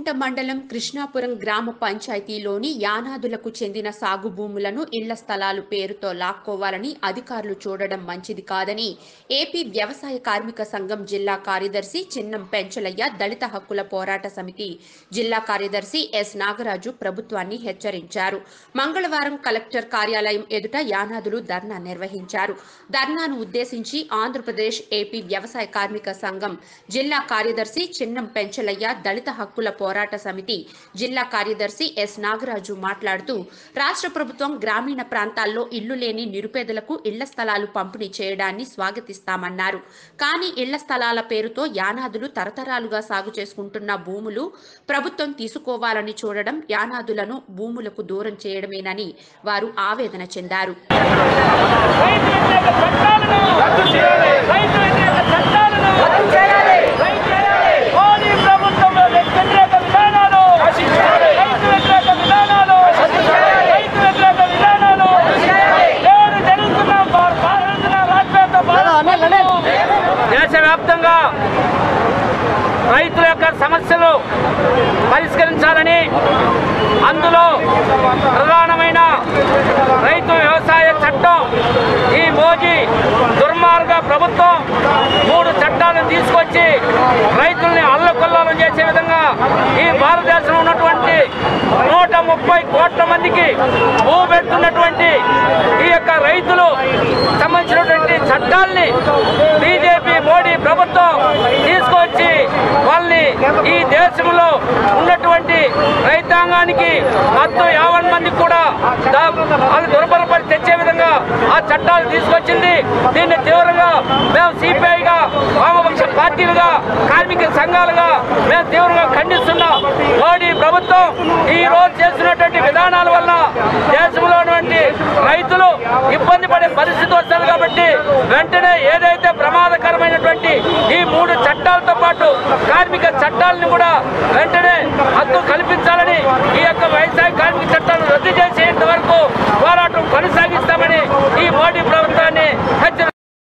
నరసింహులకుంట మండలం కృష్ణాపురం గ్రామ పంచాయతీలోని యానాదులకు చెందిన సాగు భూములను ఇళ్ల స్థలాలు పేరుతో లాక్కోవాలని అధికారులు చూడడం మంచిది కాదని ఏపీ వ్యవసాయ కార్మిక సంఘం జిల్లా కార్యదర్శి చిన్నం పెంచలయ్య దళిత హక్కుల పోరాట సమితి జిల్లా కార్యదర్శి ఎస్ నాగరాజు ప్రభుత్వాన్ని హెచ్చరించారు మంగళవారం కలెక్టర్ కార్యాలయం ఎదుట యానాదులు ధర్నా నిర్వహించారు ధర్నాను ఉద్దేశించి ఆంధ్రప్రదేశ్ ఏపీ వ్యవసాయ కార్మిక సంఘం జిల్లా కార్యదర్శి చిన్నం పెంచలయ్య దళిత హక్కుల పోరాట సమితి జిల్లా కార్యదర్శి ఎస్ నాగరాజు మాట్లాడుతూ రాష్ట్ర ప్రభుత్వం గ్రామీణ ప్రాంతాల్లో ఇల్లు లేని నిరుపేదలకు ఇళ్ల స్థలాలు పంపిణీ చేయడాన్ని స్వాగతిస్తామన్నారు కానీ ఇళ్ల స్థలాల పేరుతో యానాదులు తరతరాలుగా సాగు చేసుకుంటున్న భూములు ప్రభుత్వం తీసుకోవాలని చూడడం యానాదులను భూములకు దూరం చేయడమేనని వారు ఆవేదన చెందారు రైతు వ్యతిరేక చట్టాలను రద్దు చేయాలి రైతు వ్యతిరేక చట్టాలను రద్దు చేయాలి రైతు చేయాలి మోదీ ప్రభుత్వంలో వ్యతిరేక విధానాలు రక్షించాలి రైతు వ్యతిరేక విధానాలు రక్షించాలి రైతు వ్యతిరేక విధానాలు రక్షించాలి నేడు జరుగుతున్న భా- భారత రాష్ట్ర దేశవ్యాప్తంగా రైతుల యొక్క సమస్యలు పరిష్కరించాలని అందులో ప్రధానమైన రైతు వ్యవసాయ చట్టం ఈ మోదీ దుర్మార్గ ప్రభుత్వం మూడు చట్టాలను తీసుకొచ్చి రైతుల్ని అల్లకొల్లాలం చేసే విధంగా ఈ భారతదేశంలో ఉన్నటువంటి నూట ముప్పై కోట్ల మందికి భూ పెడుతున్నటువంటి ఈ యొక్క రైతులు సంబంధించినటువంటి చట్టాల్ని బీజేపీ మోడీ ప్రభుత్వం తీసుకొచ్చి వాళ్ళని ఈ దేశంలో ఉన్నటువంటి రైతాంగానికి మొత్తం యావన్ మంది కూడా దా- వాళ్ళు దుర్బలపడి తెచ్చే విధంగా ఆ చట్టాలు తీసుకొచ్చింది దీన్ని తీవ్రంగా మేము సిపిఐగా వామపక్ష పార్టీలుగా కార్మిక సంఘాలుగా మేము తీవ్రంగా ఖండిస్తున్నాం మోడీ ప్రభుత్వం ఈ రోజు చేస్తున్నటువంటి విధానాల వల్ల దేశంలో ఉన్నటువంటి రైతులు ఇబ్బంది పడే పరిస్థితి వస్తుంది కాబట్టి వెంటనే ఏదైతే ప్రమాదకరమైనటువంటి ఈ మూడు చట్టాలతో పాటు కార్మిక చట్టాలను కూడా